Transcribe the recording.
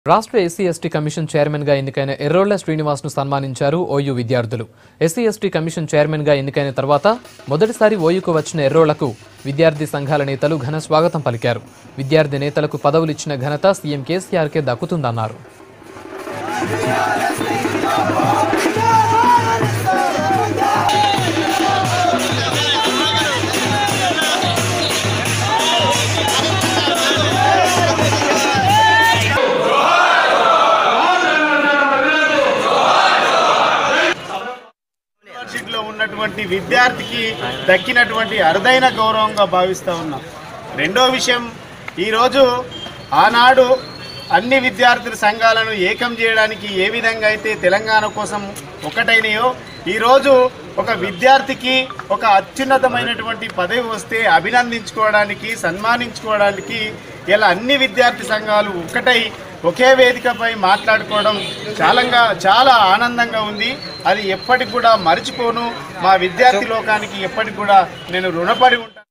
రాష్ట్ర SC ST commission chairman గా ఎన్నికైన ఎర్రోళ్ల శ్రీనివాస్ ను సన్మానించారు ఓయూ విద్యార్థులు ఎస్సీ ఎస్టీ కమిషన్ చైర్మన్ గా ఎన్నికైన తర్వాత మొదటిసారి ఓయూకు వచ్చిన ఎర్రోళ్లకు విద్యార్థి సంఘాల నేతలు ఘన స్వాగతం పలికారు విద్యార్థి నేతలకు పదవులు ఇచ్చిన ఘనత సీఎం కేసీఆర్కే దక్కుతుందన్నారు యూనివర్సిటీలో ఉన్నటువంటి విద్యార్థికి దక్కినటువంటి అరుదైన గౌరవంగా భావిస్తూ ఉన్నాం రెండో విషయం ఈరోజు ఆనాడు అన్ని విద్యార్థుల సంఘాలను ఏకం చేయడానికి ఏ విధంగా అయితే తెలంగాణ కోసం ఒకటైనయో ఈరోజు ఒక విద్యార్థికి ఒక అత్యున్నతమైనటువంటి పదవి వస్తే అభినందించుకోవడానికి సన్మానించుకోవడానికి ఇలా అన్ని విద్యార్థి సంఘాలు ఒకటై ఒకే వేదికపై మాట్లాడుకోవడం చాలా చాలా ఆనందంగా ఉంది అది ఎప్పటికి కూడా మర్చిపోను మా విద్యార్థి లోకానికి ఎప్పటికి కూడా నేను రుణపడి ఉంటాను